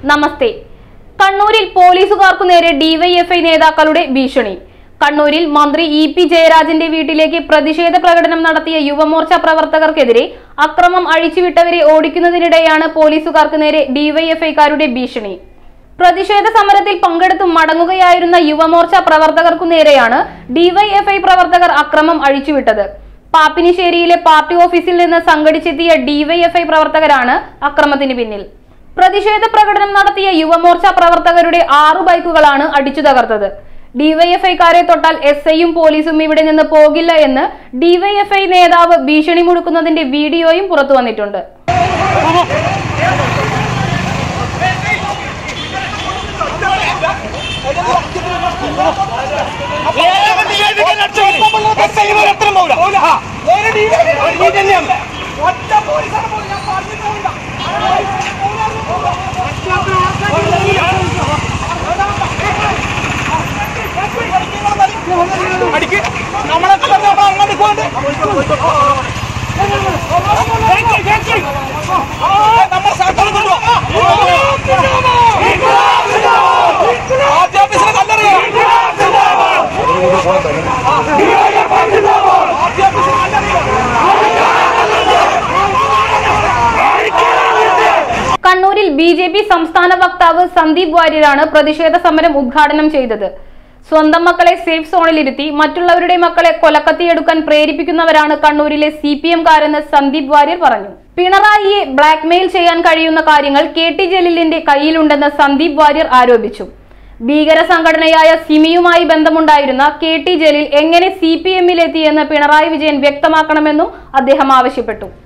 നമസ്തേ കണ്ണൂരിൽ പോലീസുകാർക്കു നേരെ ഡിവൈഎഫ്ഐ നേതാക്കളുടെ ഭീഷണി കണ്ണൂരിൽ മന്ത്രി ഇ പി ജയരാജന്റെ വീട്ടിലേക്ക് പ്രതിഷേധ പ്രകടനം നടത്തിയ യുവമോർച്ച പ്രവർത്തകർക്കെതിരെ അക്രമം അഴിച്ചുവിട്ടവരെ ഓടിക്കുന്നതിനിടെയാണ് പോലീസുകാർക്ക് നേരെ ഡിവൈഎഫ്ഐക്കാരുടെ ഭീഷണി പ്രതിഷേധ സമരത്തിൽ പങ്കെടുത്തു മടങ്ങുകയായിരുന്ന യുവമോർച്ച പ്രവർത്തകർക്കു നേരെയാണ് ഡിവൈഎഫ്ഐ പ്രവർത്തകർ അക്രമം അഴിച്ചുവിട്ടത് പാപ്പിനിശ്ശേരിയിലെ പാർട്ടി ഓഫീസിൽ നിന്ന് സംഘടിച്ചെത്തിയ ഡിവൈഎഫ്ഐ പ്രവർത്തകരാണ് അക്രമത്തിന് പിന്നിൽ പ്രതിഷേധ പ്രകടനം നടത്തിയ യുവമോർച്ച പ്രവർത്തകരുടെ ആറു ബൈക്കുകളാണ് അടിച്ചു തകർത്തത് ഡിവൈഎഫ്ഐക്കാരെ തൊട്ടാൽ എസ് ഐയും പോലീസും ഇവിടെ നിന്ന് പോകില്ല എന്ന് ഡിവൈഎഫ്ഐ നേതാവ് ഭീഷണി മുഴക്കുന്നതിന്റെ വീഡിയോയും പുറത്തു വന്നിട്ടുണ്ട് അടിക്ക് നമ്മളെ അങ്ങോട്ട് പോകണ്ട് നമ്മൾ സർക്കാർ ആദ്യാഫീസിനെ കല്ലറിയാം കണ്ണൂരിൽ ബി ജെ പി സംസ്ഥാന വക്താവ് സന്ദീപ് വാര്യരാണ് പ്രതിഷേധ സമരം ഉദ്ഘാടനം ചെയ്തത് സ്വന്തം മക്കളെ സേഫ് സോണിലിരുത്തി മറ്റുള്ളവരുടെ മക്കളെ കൊലക്കത്തിയെടുക്കാൻ പ്രേരിപ്പിക്കുന്നവരാണ് കണ്ണൂരിലെ സി പി എംകാരെന്ന് സന്ദീപ് വാര്യർ പറഞ്ഞു പിണറായിയെ ബ്ലാക്ക്മെയിൽ ചെയ്യാൻ കഴിയുന്ന കാര്യങ്ങൾ കെ ടി ജലീലിന്റെ കയ്യിലുണ്ടെന്ന് സന്ദീപ് വാര്യർ ആരോപിച്ചു ഭീകര സംഘടനയായ സിമിയുമായി ബന്ധമുണ്ടായിരുന്ന കെ ടി ജലീൽ എങ്ങനെ സി പി എമ്മിലെത്തിയെന്ന് പിണറായി വിജയൻ വ്യക്തമാക്കണമെന്നും അദ്ദേഹം ആവശ്യപ്പെട്ടു